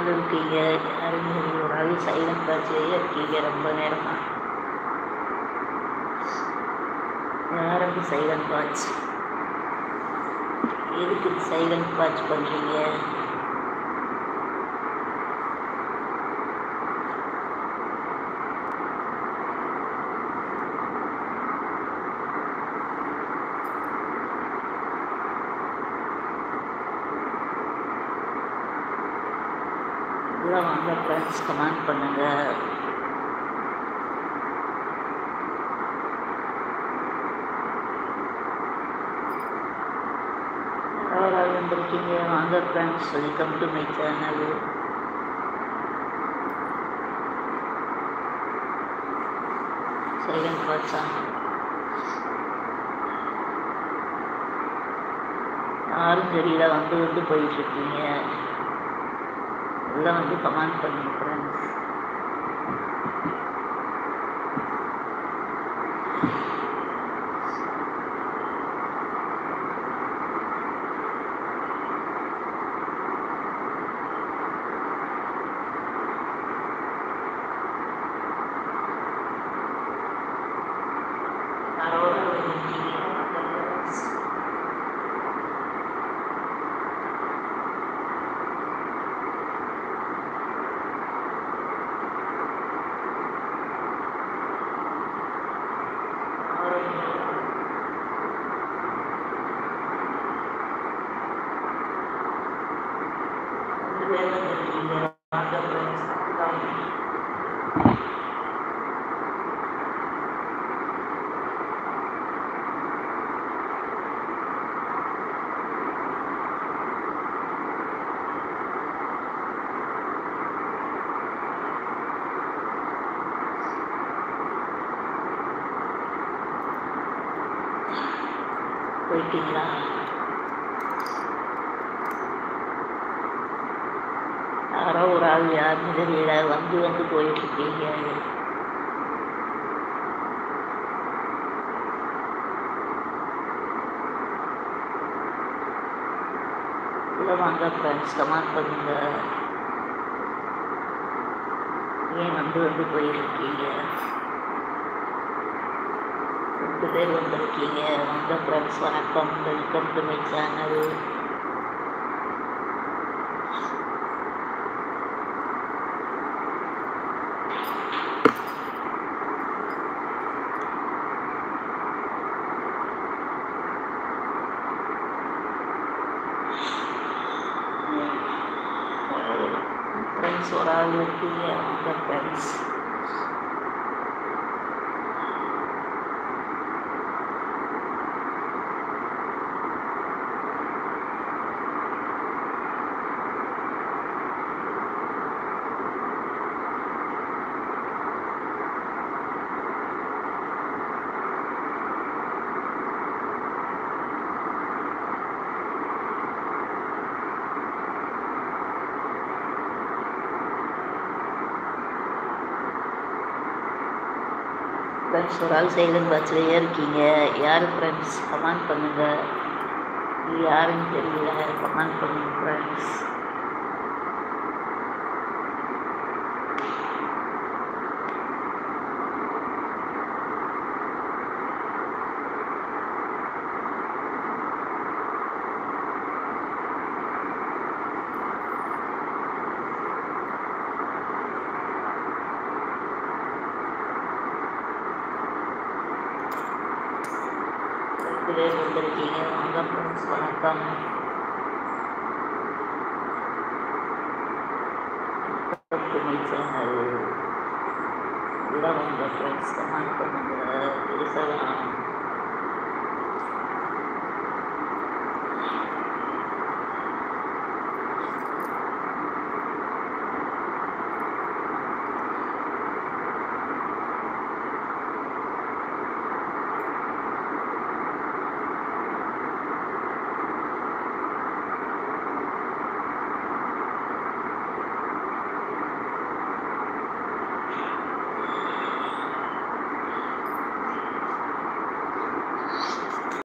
யார் இருக்கீங்க யாருமே ஒரு ஆள் சைலண்ட் பேட்ச்லேயே இருக்கீங்க ரொம்ப நேரமாக யாருக்கு சைலண்ட் வாட்ச் எதுக்கு சைலண்ட் வாட்ச் பண்ணுறீங்க இதெல்லாம் வாங்க ஃப்ரெண்ட்ஸ் கமெண்ட் பண்ணுங்கள் யாராவது வந்திருக்கீங்க வாங்க friends welcome to my channel silent வாட்ஸா யாரும் தெரியல வந்து வந்து போயிட்டு இருக்கீங்க எல்லாம் வந்து கமெண்ட் பண்ணுங்க ஃப்ரெண்ட்ஸ் யாரோட இருக்கீங்க ரெண்டு பேர் வந்திருக்கீங்க வாங்க ஃப்ரெண்ட்ஸ் போயிட்டீங்களா யாரோ ஒரு ஆள் யாருன்னு தெரியல வந்து வந்து போயிட்டு இருக்கீங்க இல்லை வாங்க ஃப்ரெண்ட்ஸ் கமெண்ட் பண்ணுங்க ஏன் வந்து வந்து போயிருக்கீங்க ரெண்டு பேர் வந்திருக்கீங்க வாங்க ஃப்ரெண்ட்ஸ் வணக்கம் welcome to my channel friends ஒரு ஆள் இருக்கீங்க வாங்க ஃப்ரெண்ட்ஸ் ஃப்ரெண்ட்ஸ் ஒரு ஆள் சைலண்ட் பாக்ஸ்லேயே இருக்கீங்க யார் ஃப்ரெண்ட்ஸ் கமெண்ட் பண்ணுங்கள் இது யாருன்னு தெரியல கமெண்ட் பண்ணுங்க ஃப்ரெண்ட்ஸ் ரெண்டு பேர் வந்திருக்கீங்க வாங்க ஃப்ரெண்ட்ஸ் வணக்கம் வெல்கம் டு மை சேனல் எல்லாம் வாங்க ஃப்ரெண்ட்ஸ் கமெண்ட் பண்ணுங்க பேசலாம்